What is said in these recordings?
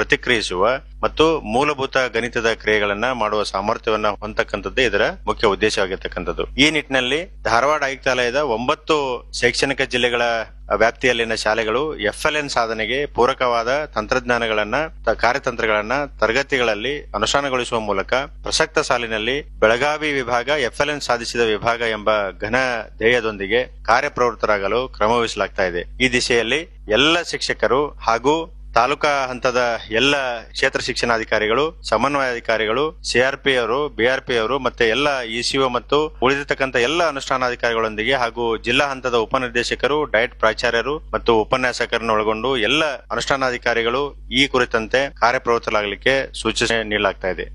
ಪ್ರತಿಕ್ರಿಯಿಸುವ ಮತ್ತು ಮೂಲಭೂತ ಗಣಿತದ ಕ್ರಿಯೆಗಳನ್ನ ಮಾಡುವ ಸಾಮರ್ಥ್ಯವನ್ನ ಹೊಂದತಕ್ಕಂಥದ್ದೇ ಇದರ ಮುಖ್ಯ ಉದ್ದೇಶವಾಗಿರ್ತಕ್ಕಂಥದ್ದು ಈ ನಿಟ್ಟಿನಲ್ಲಿ ಧಾರವಾಡ ಆಯುಕ್ತಾಲಯದ ಒಂಬತ್ತು ಶೈಕ್ಷಣಿಕ ಜಿಲ್ಲೆಗಳ ವ್ಯಾಪ್ತಿಯಲ್ಲಿನ ಶಾಲೆಗಳು ಎಫ್ಎಲ್ಎನ್ ಸಾಧನೆಗೆ ಪೂರಕವಾದ ತಂತ್ರಜ್ಞಾನಗಳನ್ನ ತ- ಕಾರ್ಯತಂತ್ರಗಳನ್ನ ತರಗತಿಗಳಲ್ಲಿ ಅನುಷ್ಠಾನಗೊಳಿಸುವ ಮೂಲಕ ಪ್ರಸಕ್ತ ಸಾಲಿನಲ್ಲಿ ಬೆಳಗಾವಿ ವಿಭಾಗ ಎಫ್ಎಲ್ಎನ್ ಸಾಧಿಸಿದ ವಿಭಾಗ ಎಂಬ ಘನ ಧ್ಯೇಯದೊಂದಿಗೆ ಕಾರ್ಯಪ್ರವೃತ್ತರಾಗಲು ಕ್ರಮವಹಿಸಲಾಗ್ತಾ ಇದೆ ಈ ದಿಶೆಯಲ್ಲಿ ಎಲ್ಲ ಶಿಕ್ಷಕರು ಹಾಗೂ ತಾಲೂಕಾ ಹಂತದ ಎಲ್ಲ ಕ್ಷೇತ್ರ ಶಿಕ್ಷಣಾಧಿಕಾರಿಗಳು ಸಮನ್ವಯಾಧಿಕಾರಿಗಳು ಸಿಆರ್ಪಿ ಅವರು ಬಿಆರ್ಪಿ ಅವರು ಮತ್ತೆ ಎಲ್ಲ ಇಸಿಒ ಮತ್ತು ಉಳಿದಿರ್ತಕ್ಕಂಥ ಎಲ್ಲ ಅನುಷ್ಠಾನಾಧಿಕಾರಿಗಳೊಂದಿಗೆ ಹಾಗೂ ಜಿಲ್ಲಾ ಹಂತದ ಉಪನಿರ್ದೇಶಕರು ಡಯಟ್ ಪ್ರಾಚಾರ್ಯರು ಮತ್ತು ಉಪನ್ಯಾಸಕರನ್ನು ಒಳಗೊಂಡು ಎಲ್ಲ ಅನುಷ್ಠಾನಾಧಿಕಾರಿಗಳು ಈ ಕುರಿತಂತೆ ಕಾರ್ಯಪ್ರವೃತ್ತರಾಗಲಿಕ್ಕೆ ಸೂಚನೆ ನೀಡಲಾಗ್ತಾ ಇದೆ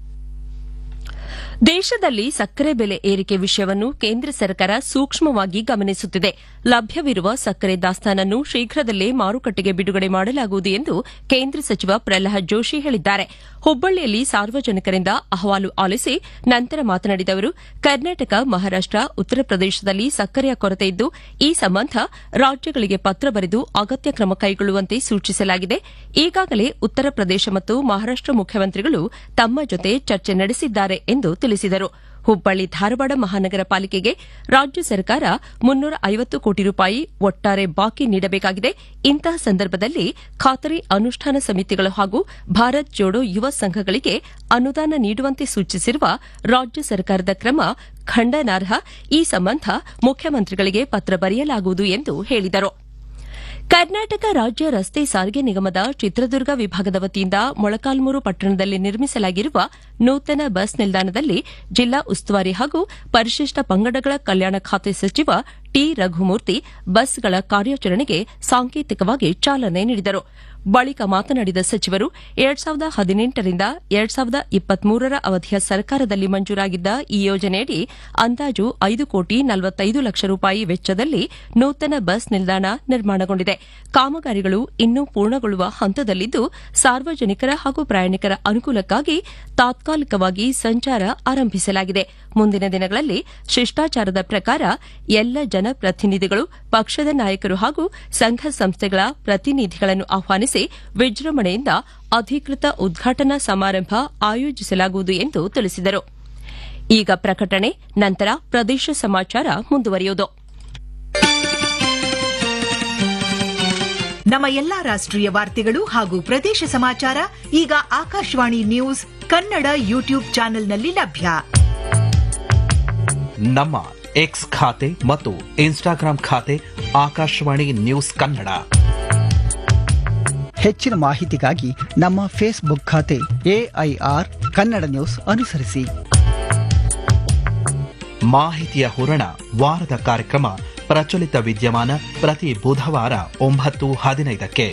ದೇಶದಲ್ಲಿ ಸಕ್ಕರೆ ಬೆಲೆ ಏರಿಕೆ ವಿಷಯವನ್ನು ಕೇಂದ್ರ ಸರ್ಕಾರ ಸೂಕ್ಷ್ಮವಾಗಿ ಗಮನಿಸುತ್ತಿದೆ ಲಭ್ಯವಿರುವ ಸಕ್ಕರೆ ದಾಸ್ತಾನನ್ನು ಶೀಘ್ರದಲ್ಲೇ ಮಾರುಕಟ್ಟೆಗೆ ಬಿಡುಗಡೆ ಮಾಡಲಾಗುವುದು ಎಂದು ಕೇಂದ್ರ ಸಚಿವ ಪ್ರಹ್ಲಾದ್ ಜೋಶಿ ಹೇಳಿದ್ದಾರೆ ಹುಬ್ಬಳ್ಳಿಯಲ್ಲಿ ಸಾರ್ವಜನಿಕರಿಂದ ಅಹವಾಲು ಆಲಿಸಿ ನಂತರ ಮಾತನಾಡಿದ ಅವರು ಕರ್ನಾಟಕ ಮಹಾರಾಷ್ಟ ಉತ್ತರ ಪ್ರದೇಶದಲ್ಲಿ ಸಕ್ಕರೆಯ ಕೊರತೆ ಇದ್ದು ಈ ಸಂಬಂಧ ರಾಜ್ಯಗಳಿಗೆ ಪತ್ರ ಬರೆದು ಅಗತ್ಯ ಕ್ರಮ ಕೈಗೊಳ್ಳುವಂತೆ ಸೂಚಿಸಲಾಗಿದೆ ಈಗಾಗಲೇ ಉತ್ತರ ಪ್ರದೇಶ ಮತ್ತು ಮಹಾರಾಷ್ಟ ಮುಖ್ಯಮಂತ್ರಿಗಳು ತಮ್ಮ ಜೊತೆ ಚರ್ಚೆ ನಡೆಸಿದ್ದಾರೆ ಎಂದು ತಿಳಿಸಿದರು ಹುಬ್ಬಳ್ಳಿ ಧಾರವಾಡ ಮಹಾನಗರ ಪಾಲಿಕೆಗೆ ರಾಜ್ಯ ಸರ್ಕಾರ ಮುನ್ನೂರ ಐವತ್ತು ಕೋಟಿ ರೂಪಾಯಿ ಒಟ್ಟಾರೆ ಬಾಕಿ ನೀಡಬೇಕಾಗಿದೆ ಇಂತಹ ಸಂದರ್ಭದಲ್ಲಿ ಖಾತರಿ ಅನುಷ್ಠಾನ ಸಮಿತಿಗಳು ಹಾಗೂ ಭಾರತ್ ಜೋಡೋ ಯುವ ಸಂಘಗಳಿಗೆ ಅನುದಾನ ನೀಡುವಂತೆ ಸೂಚಿಸಿರುವ ರಾಜ್ಯ ಸರ್ಕಾರದ ಕ್ರಮ ಖಂಡನಾರ್ಹ ಈ ಸಂಬಂಧ ಮುಖ್ಯಮಂತ್ರಿಗಳಿಗೆ ಪತ್ರ ಬರೆಯಲಾಗುವುದು ಎಂದು ಹೇಳಿದರು ಕರ್ನಾಟಕ ರಾಜ್ಯ ರಸ್ತೆ ಸಾರಿಗೆ ನಿಗಮದ ಚಿತ್ರದುರ್ಗ ವಿಭಾಗದ ವತಿಯಿಂದ ಮೊಳಕಾಲ್ಮೂರು ಪಟ್ಟಣದಲ್ಲಿ ನಿರ್ಮಿಸಲಾಗಿರುವ ನೂತನ ಬಸ್ ನಿಲ್ದಾಣದಲ್ಲಿ ಜಿಲ್ಲಾ ಉಸ್ತುವಾರಿ ಹಾಗೂ ಪರಿಶಿಷ್ಟ ಪಂಗಡಗಳ ಕಲ್ಯಾಣ ಖಾತೆ ಸಚಿವ ಟಿ ರಘುಮೂರ್ತಿ ಬಸ್ಗಳ ಕಾರ್ಯಾಚರಣೆಗೆ ಸಾಂಕೇತಿಕವಾಗಿ ಚಾಲನೆ ನೀಡಿದರು ಬಳಿಕ ಮಾತನಾಡಿದ ಸಚಿವರು ಎರಡ್ ಸಾವಿರದ ಹದಿನೆಂಟರಿಂದ ಎರಡ್ ಸಾವಿರದ ಇಪ್ಪತ್ಮೂರರ ಅವಧಿಯ ಸರ್ಕಾರದಲ್ಲಿ ಮಂಜೂರಾಗಿದ್ದ ಈ ಯೋಜನೆಯಡಿ ಅಂದಾಜು ಐದು ಕೋಟಿ ನಲವತ್ತೈದು ಲಕ್ಷ ರೂಪಾಯಿ ವೆಚ್ಚದಲ್ಲಿ ನೂತನ ಬಸ್ ನಿಲ್ದಾಣ ನಿರ್ಮಾಣಗೊಂಡಿದೆ ಕಾಮಗಾರಿಗಳು ಇನ್ನೂ ಪೂರ್ಣಗೊಳ್ಳುವ ಹಂತದಲ್ಲಿದ್ದು ಸಾರ್ವಜನಿಕರ ಹಾಗೂ ಪ್ರಯಾಣಿಕರ ಅನುಕೂಲಕ್ಕಾಗಿ ತಾತ್ಕಾಲಿಕವಾಗಿ ಸಂಚಾರ ಆರಂಭಿಸಲಾಗಿದೆ ಮುಂದಿನ ದಿನಗಳಲ್ಲಿ ಶಿಷ್ಟಾಚಾರದ ಪ್ರಕಾರ ಎಲ್ಲ ಜನಪ್ರತಿನಿಧಿಗಳು ಪಕ್ಷದ ನಾಯಕರು ಹಾಗೂ ಸಂಘ ಸಂಸ್ಥೆಗಳ ಪ್ರತಿನಿಧಿಗಳನ್ನು ಆಹ್ವಾನಿಸಿ ವಿಜೃಂಭಣೆಯಿಂದ ಅಧಿಕೃತ ಉದ್ಘಾಟನಾ ಸಮಾರಂಭ ಆಯೋಜಿಸಲಾಗುವುದು ಎಂದು ತಿಳಿಸಿದರು ಈಗ ಪ್ರಕಟಣೆ ನಂತರ ಪ್ರದೇಶ ಸಮಾಚಾರ ಮುಂದುವರಿಯುವುದು ನಮ್ಮ ಎಲ್ಲಾ ರಾಷ್ಟ್ರೀಯ ವಾರ್ತೆಗಳು ಹಾಗೂ ಪ್ರದೇಶ ಸಮಾಚಾರ ಈಗ ಆಕಾಶವಾಣಿ ನ್ಯೂಸ್ ಕನ್ನಡ ಯೂಟ್ಯೂಬ್ ಚಾನೆಲ್ನಲ್ಲಿ ಲಭ್ಯ ನಮ್ಮ ಎಕ್ಸ್ ಖಾತೆ ಮತ್ತು ಇನ್ಸ್ಟಾಗ್ರಾಂ ಖಾತೆ ಆಕಾಶವಾಣಿ ನ್ಯೂಸ್ ಕನ್ನಡ ಹೆಚ್ಚಿನ ಮಾಹಿತಿಗಾಗಿ ನಮ್ಮ ಫೇಸ್ಬುಕ್ ಖಾತೆ ಎಐಆರ್ ಕನ್ನಡ ನ್ಯೂಸ್ ಅನುಸರಿಸಿ ಮಾಹಿತಿಯ ಹೂರಣ ವಾರದ ಕಾರ್ಯಕ್ರಮ ಪ್ರಚಲಿತ ವಿದ್ಯಮಾನ ಪ್ರತಿ ಬುಧವಾರ ಒಂಬತ್ತು ಹದಿನೈದಕ್ಕೆ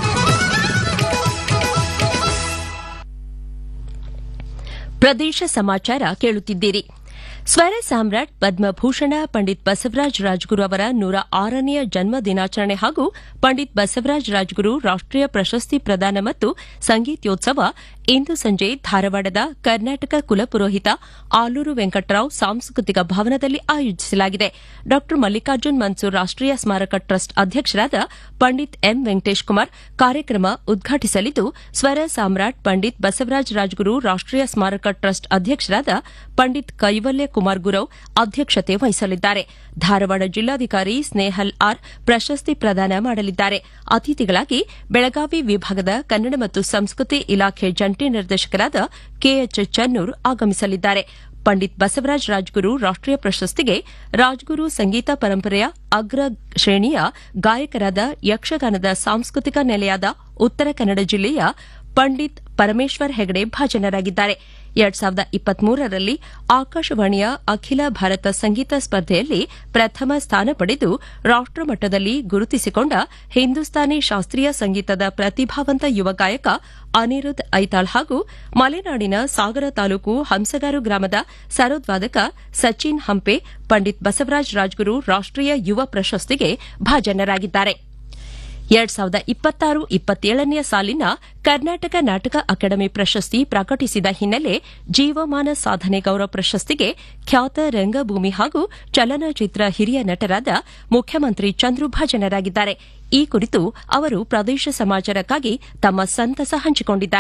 ಪ್ರದೇಶ ಸಮಾಚಾರ ಕೇಳುತ್ತಿದ್ದೀರಿ ಸ್ವರ ಸಾಮ್ರಾಟ್ ಪದ್ಮಭೂಷಣ ಪಂಡಿತ್ ಬಸವರಾಜ ರಾಜ್ಗುರು ಅವರ ನೂರ ಆರನೆಯ ಜನ್ಮ ದಿನಾಚರಣೆ ಹಾಗೂ ಪಂಡಿತ್ ಬಸವರಾಜ ರಾಜ್ಗುರು ರಾಷ್ಟೀಯ ಪ್ರಶಸ್ತಿ ಪ್ರದಾನ ಮತ್ತು ಸಂಗೀತೋತ್ಸವ ಇಂದು ಸಂಜೆ ಧಾರವಾಡದ ಕರ್ನಾಟಕ ಕುಲಪುರೋಹಿತ ಆಲೂರು ವೆಂಕಟರಾವ್ ಸಾಂಸ್ಕೃತಿಕ ಭವನದಲ್ಲಿ ಆಯೋಜಿಸಲಾಗಿದೆ ಡಾ ಮಲ್ಲಿಕಾರ್ಜುನ್ ಮನ್ಸೂರ್ ರಾಷ್ಟೀಯ ಸ್ಮಾರಕ ಟ್ರಸ್ಟ್ ಅಧ್ಯಕ್ಷರಾದ ಪಂಡಿತ್ ಎಂ ವೆಂಕಟೇಶ್ ಕುಮಾರ್ ಕಾರ್ಯಕ್ರಮ ಉದ್ಘಾಟಿಸಲಿದ್ದು ಸ್ವರ ಸಾಮ್ರಾಟ್ ಪಂಡಿತ್ ಬಸವರಾಜ ರಾಜ್ಗುರು ರಾಷ್ಟೀಯ ಸ್ಮಾರಕ ಟ್ರಸ್ಟ್ ಅಧ್ಯಕ್ಷರಾದ ಪಂಡಿತ್ ಕೈವಲ್ಯ ಕುಮಾರ್ ಗುರವ್ ಅಧ್ಯಕ್ಷತೆ ವಹಿಸಲಿದ್ದಾರೆ ಧಾರವಾಡ ಜಿಲ್ಲಾಧಿಕಾರಿ ಸ್ನೇಹಲ್ ಆರ್ ಪ್ರಶಸ್ತಿ ಪ್ರದಾನ ಮಾಡಲಿದ್ದಾರೆ ಅತಿಥಿಗಳಾಗಿ ಬೆಳಗಾವಿ ವಿಭಾಗದ ಕನ್ನಡ ಮತ್ತು ಸಂಸ್ಕೃತಿ ಇಲಾಖೆ ಜಂಟಿ ನಿರ್ದೇಶಕರಾದ ಕೆಎಚ್ ಚನ್ನೂರ್ ಆಗಮಿಸಲಿದ್ದಾರೆ ಪಂಡಿತ್ ಬಸವರಾಜ ರಾಜ್ಗುರು ರಾಷ್ಟೀಯ ಪ್ರಶಸ್ತಿಗೆ ರಾಜ್ಗುರು ಸಂಗೀತ ಪರಂಪರೆಯ ಅಗ್ರ ಶ್ರೇಣಿಯ ಗಾಯಕರಾದ ಯಕ್ಷಗಾನದ ಸಾಂಸ್ಕೃತಿಕ ನೆಲೆಯಾದ ಉತ್ತರ ಕನ್ನಡ ಜಿಲ್ಲೆಯ ಪಂಡಿತ್ ಪರಮೇಶ್ವರ್ ಹೆಗಡೆ ಭಾಜನರಾಗಿದ್ದಾರೆ ಎರಡ್ ಸಾವಿರದ ಇಪ್ಪತ್ಮೂರರಲ್ಲಿ ಆಕಾಶವಾಣಿಯ ಅಖಿಲ ಭಾರತ ಸಂಗೀತ ಸ್ಪರ್ಧೆಯಲ್ಲಿ ಪ್ರಥಮ ಸ್ಥಾನ ಪಡೆದು ರಾಷ್ಟಮಟ್ಟದಲ್ಲಿ ಗುರುತಿಸಿಕೊಂಡ ಹಿಂದೂಸ್ತಾನಿ ಶಾಸ್ತ್ರೀಯ ಸಂಗೀತದ ಪ್ರತಿಭಾವಂತ ಯುವ ಗಾಯಕ ಅನಿರುದ್ಧ್ ಐತಾಳ್ ಹಾಗೂ ಮಲೆನಾಡಿನ ಸಾಗರ ತಾಲೂಕು ಹಂಸಗಾರು ಗ್ರಾಮದ ಸರೋದ್ವಾದಕ ಸಚಿನ್ ಹಂಪೆ ಪಂಡಿತ್ ಬಸವರಾಜ ರಾಜ್ಗುರು ರಾಷ್ಟೀಯ ಯುವ ಪ್ರಶಸ್ತಿಗೆ ಭಾಜನರಾಗಿದ್ದಾರೆ ಎರಡ್ ಸಾವಿರದ ಇಪ್ಪತ್ತಾರು ಇಪ್ಪತ್ತೇಳನೆಯ ಸಾಲಿನ ಕರ್ನಾಟಕ ನಾಟಕ ಅಕಾಡೆಮಿ ಪ್ರಶಸ್ತಿ ಪ್ರಕಟಿಸಿದ ಹಿನ್ನೆಲೆ ಜೀವಮಾನ ಸಾಧನೆ ಗೌರವ ಪ್ರಶಸ್ತಿಗೆ ಖ್ಯಾತ ರಂಗಭೂಮಿ ಹಾಗೂ ಚಲನಚಿತ್ರ ಹಿರಿಯ ನಟರಾದ ಮುಖ್ಯಮಂತ್ರಿ ಚಂದ್ರು ಭಾಜನರಾಗಿದ್ದಾರೆ ಈ ಕುರಿತು ಅವರು ಪ್ರದೇಶ ಸಮಾಚಾರಕ್ಕಾಗಿ ತಮ್ಮ ಸಂತಸ ಹಂಚಿಕೊಂಡಿದ್ದಾರೆ